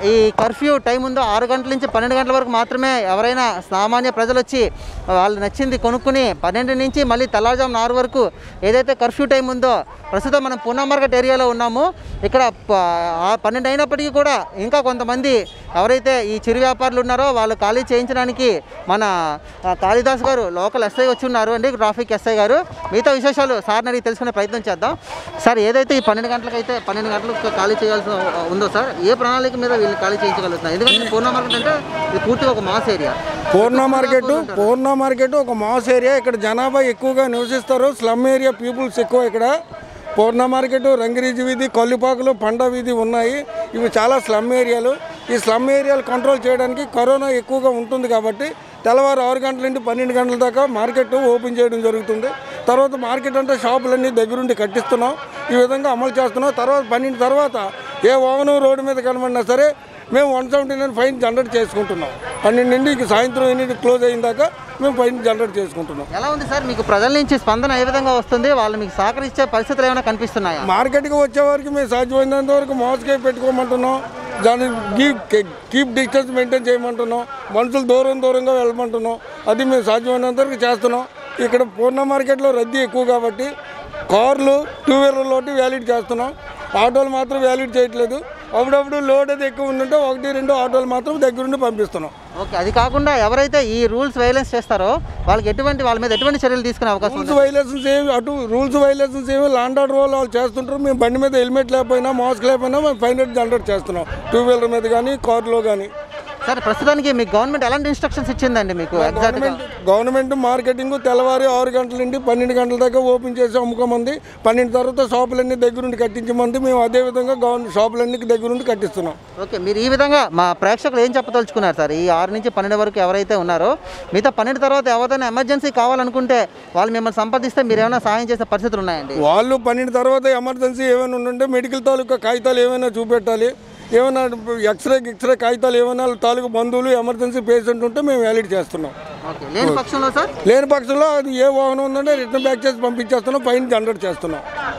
ఈ curfew time ఉందో ఆరు గంటల నుంచి పన్నెండు గంటల వరకు మాత్రమే ఎవరైనా సామాన్య ప్రజలు వచ్చి వాళ్ళు నచ్చింది కొనుక్కుని పన్నెండు నుంచి మళ్ళీ తెల్లవారుజామున ఆరు వరకు ఏదైతే కర్ఫ్యూ టైం ఉందో ప్రస్తుతం మనం పూనా మార్కెట్ ఏరియాలో ఉన్నాము ఇక్కడ ప- ఆ పన్నెండు అయినప్పటికీ కూడా ఇంకా కొంతమంది ఎవరైతే ఈ చిరు వ్యాపారులు ఉన్నారో వాళ్ళు ఖాళీ చేయించడానికి మన ఆ, కాళిదాస్ గారు లోకల్ ఎస్ఐ వచ్చి ఉన్నారు అండి ట్రాఫిక్ ఎస్ఐ గారు మిగతా విశేషాలు సార్ని అడిగి తెలుసుకునే ప్రయత్నం చేద్దాం సార్ ఏదైతే ఈ పన్నెండు గంటలకైతే పన్నెండు గంటలకు ఖాళీ చేయాల్సి ఉందో సార్ ఏ ప్రణాళిక మీద వీళ్ళు ఖాళీ చేయించగలుగుతున్నారు ఎందుకంటే పూర్ణ మార్కెట్ అంటే ఇది పూర్తిగా ఒక mass area Purna market Purna market ఒక మాస్ ఏరియా ఇక్కడ జనాభా ఎక్కువగా నివసిస్తారు స్లమ్ ఏరియా పీపుల్స్ ఎక్కువ ఇక్కడ పూర్ణ మార్కెట్ రంగిరీజి వీధి కొల్లిపాకులు పండ వీధి ఉన్నాయి ఇవి చాలా స్లమ్ ఏరియాలు ఈ స్లమ్ ఏరియాలు కంట్రోల్ చేయడానికి కరోనా ఎక్కువగా ఉంటుంది కాబట్టి తెల్లవారు ఆరు గంటల నుండి పన్నెండు గంటల దాకా మార్కెట్ ఓపెన్ చేయడం జరుగుతుంది తర్వాత మార్కెట్ అంటే షాపులన్నీ దగ్గరుండి కట్టిస్తున్నాం ఈ విధంగా అమలు చేస్తున్నాం తర్వాత పన్నెండు తర్వాత ఏ వాహనం రోడ్డు మీద కనబడినా సరే మేము one seventy nine fine generate చేసుకుంటున్నాం పన్నెండు నుండి ఇంక సాయంత్రం ఎన్నింటి క్లోజ్ అయిన దాకా మేము ఫైన్ జనరేట్ చేసుకుంటున్నాం ఎలా ఉంది సార్ మీకు ప్రజల నుంచి స్పందన ఏ విధంగా వస్తుంది వాళ్ళు మీకు సహకరించే పరిస్థితులు ఏమైనా కనిపిస్తున్నాయా మార్కెట్కి వచ్చే వరకు మేము సాధ్యమైనంత వరకు మాస్కే పెట్టుకోమంటున్నాం దాన్ని కీప్ కీప్ డిస్టెన్స్ మెయింటైన్ చేయమంటున్నాం మనుషులు దూరం దూరంగా వెళ్ళమంటున్నాం అది మేము సాధ్యమైనంత వరకు చేస్తున్నాం ఇక్కడ పూర్ణ మార్కెట్లో రద్దీ ఎక్కువ కాబట్టి కార్లు టూ వీలర్లోటి వ్యాలిడ్ చేస్తున్నాం ఆటోలు మాత్రం వ్యాలిడ్ చేయట్లేదు అప్పుడప్పుడు లోడ్ అది ఎక్కువ ఉందంటే ఒకటి రెండు ఆటోలు మాత్రం దగ్గరుండి పంపిస్తున్నాం ఓకే అది కాకుండా ఎవరైతే ఈ రూల్స్ వైలెన్స్ చేస్తారో వాళ్ళకి ఎటువంటి వాళ్ళ మీద ఎటువంటి చర్యలు తీసుకునే అవకాశం ఉంది రూల్స్ వైలేషన్స్ ఏమి అటు రూల్స్ వైలేషన్స్ ఏమి లాండ్ ఆర్డర్ వాళ్ళు వాళ్ళు చేస్తుంటారు మేము బండి మీద హెల్మెట్ లేకపోయినా మాస్క్ లేకపోయినా మేము ఫైన్ జనరేట్ చేస్తున్నాం టూ వీలర్ మీద కానీ కార్లో కానీ సార్ ప్రస్తుతానికి మీకు గవర్నమెంట్ ఎలాంటి ఇన్స్ట్రక్షన్స్ ఇచ్చిందండి మీకు ఎగ్జాక్ట్గా గవర్నమెంట్ గవర్నమెంట్ మార్కెటింగ్ తెల్లవారి ఆరు గంటల నుండి పన్నెండు గంటల దాకా ఓపెన్ చేసి అమ్ముకోమంది పన్నెండు తర్వాత షాపులన్నీ దగ్గరుండి కట్టించమంది మేము అదే విధంగా గవర్నమెంట్ షాపులన్నీ దగ్గరుండి కట్టిస్తున్నాం ఓకే మీరు ఈ విధంగా మా ప్రేక్షకులు ఏం చెప్పదలుచుకున్నారు సార్ ఈ ఆరు నుంచి పన్నెండు వరకు ఎవరైతే ఉన్నారో మిగతా పన్నెండు తర్వాత ఎవరైనా ఎమర్జెన్సీ కావాలనుకుంటే వాళ్ళు మిమ్మల్ని సంప్రదిస్తే మీరు ఏమైనా సహాయం చేసే పరిస్థితులు ఉన్నాయండి వాళ్ళు పన్నెండు తర్వాత ఎమర్జెన్సీ ఏమైనా ఉంటే మెడికల్ తాలూకా కాగితాలు ఏమైనా చూపెట్టాలి ఏమైనా ఎక్స్రే ఎక్స్రే కాగితాలు ఏమైనా తాలూకు బంధువులు ఎమర్జెన్సీ పేషెంట్ ఉంటే మేము వ్యాలిడ్ చేస్తున్నాం ఓకే లేని పక్షంలో సార్ లేని పక్షంలో అది ఏ వాహనం ఉందంటే రిటర్న్ బ్యాక్ చేసి పంపించేస్తున్నాం ఫైన్ జనరేట్ చేస్తున్నాం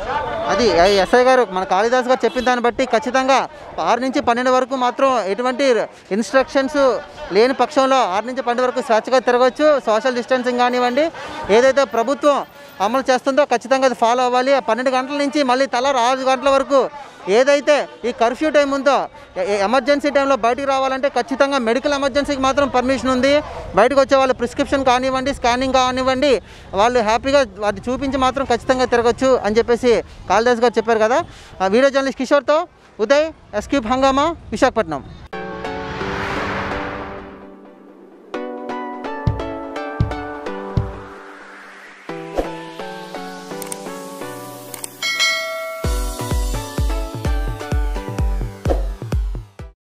అది ఆ ఎస్ఐ గారు మన కాళిదాస్ గారు చెప్పిన దాన్ని బట్టి ఖచ్చితంగా ఆరు నుంచి పన్నెండు వరకు మాత్రం ఎటువంటి ఇన్స్ట్రక్షన్స్ లేని పక్షంలో ఆరు నుంచి పన్నెండు వరకు స్వేచ్ఛగా తిరగవచ్చు సోషల్ డిస్టెన్సింగ్ కానివ్వండి ఏదైతే ప్రభుత్వం అమలు చేస్తుందో ఖచ్చితంగా అది ఫాలో అవ్వాలి ఆ పన్నెండు గంటల నుంచి మళ్ళీ తల ఆరు గంటల వరకు ఏదైతే ఈ కర్ఫ్యూ టైం ఉందో ఎ- ఎ- ఎమర్జెన్సీ టైంలో బయటికి రావాలంటే ఖచ్చితంగా మెడికల్ ఎమర్జెన్సీకి మాత్రం పర్మిషన్ ఉంది బయటకు వచ్చే వాళ్ళు ప్రిస్క్రిప్షన్ కానివ్వండి స్కానింగ్ కానివ్వండి వాళ్ళు హ్యాపీగా అది చూపించి మాత్రం ఖచ్చితంగా తిరగచ్చు అని చెప్పేసి కాళిదాస్ గారు చెప్పారు కదా ఆ వీడియో జర్నలిస్ట్ కిషోర్తో ఉదయ్ ఎస్క్యూబ్ హంగామా విశాఖపట్నం